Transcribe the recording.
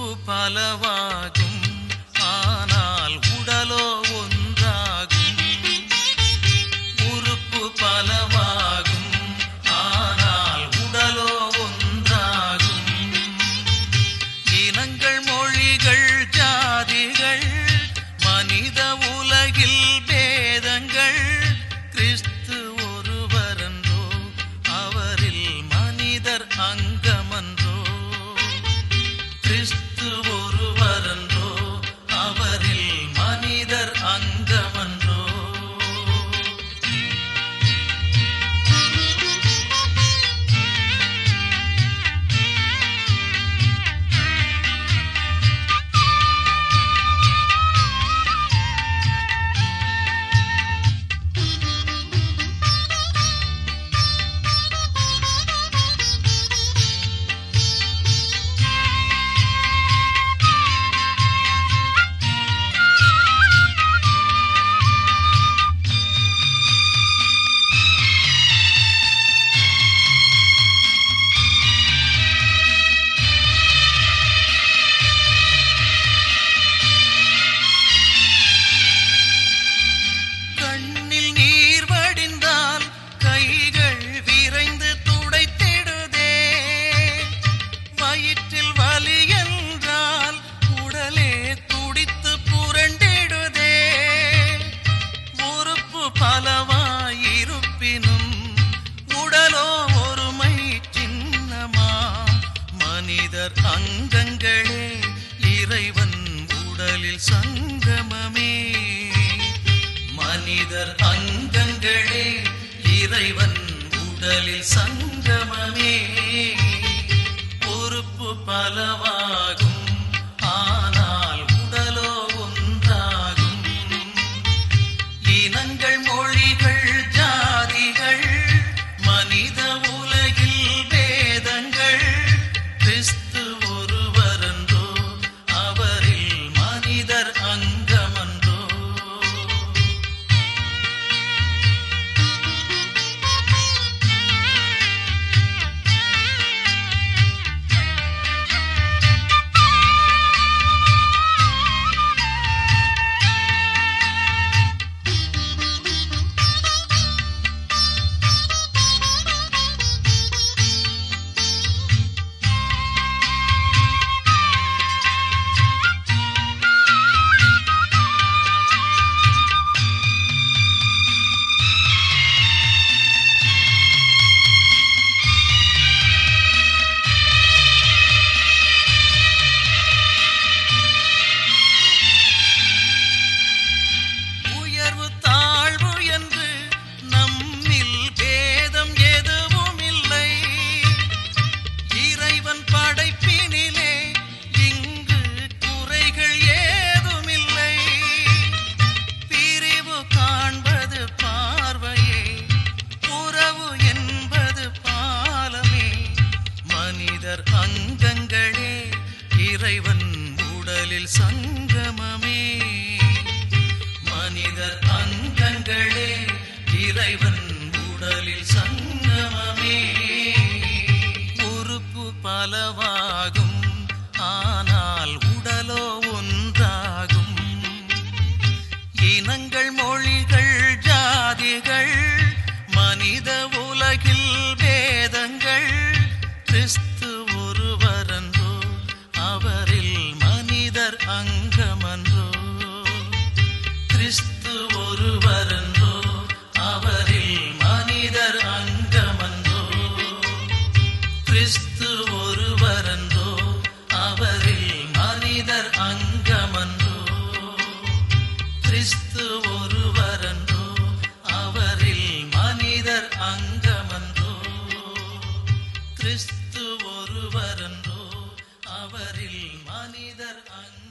பலவாகும் ஆனால் உடலோ ஒன்றாகும் உறுப்பு பலவாகும் ஆனால் உடலோ ஒன்றாகும் இனங்கள் மொழிகள் ஜாதிகள் மனித உலகில் பேதங்கள் கிறிஸ்து ஒருவரன்றோ அவரில் மனிதர் அங்கமன்றோ கிறிஸ்து ஒருவரன்றோ அவரில் மனிதர் அங்கமன்றோ கண்ணில் நீர் வடிந்தால் கைகள் விரைந்து துடைத்திடுதே வயிற்றில் வலி என்றால் உடலே துடித்து புரண்டிடுதே உறுப்பு பலவாயிருப்பினும் உடலோ ஒருமை சின்னமா மனிதர் அங்கங்களே இறைவன் உடலில் சங்கமமே மனிதர் அங்கங்களே இறைவன் உடலில் சங்கமமே பொறுப்பு பலவாகும் ஆனால் உடலோ ஒன்றாகும் இனங்கள் மொழிகள் ஜாதிகள் மனித உலகில் வேதங்கள் கிறிஸ்து ஒருவரன்றோ அவரில் மனிதர் அங்கமன்றோ உயர்வு தாழ்வு என்று நம்மில் பேதம் எதுவும் இல்லை இறைவன் படைப்பினிலே இங்கு குறைகள் ஏதுமில்லை பிரிவு காண்பது பார்வையே உறவு என்பது பாலமே மனிதர் அங்கங்களே இறைவன் உடலில் சங்கமமே மனிதர் அங்கங்களே இறைவன் உடலில் சங்கமமே உறுப்பு பலவாகும் ஆனால் உடலோ ஒன்றாகும் இனங்கள் மொழிகள் ஜாதிகள் மனித உலகில் வேதங்கள் கிறிஸ்து ஒருவரன்றோ அவரில் மனிதர் அங்கமன்றோ கிறிஸ்து ஒருவரன்றோ அவரில் மனிதர் அங்கமன்றோ கிறிஸ்து ஒருவரன்றோ அவரில் மனிதர் அங்கமன்றோ கிறிஸ்து ஒருவரன்றோ அவரில் மனிதர் அங்கமன்றோ கிறிஸ்து ஒருவரன்றோ அவரில் மனிதர் அங்க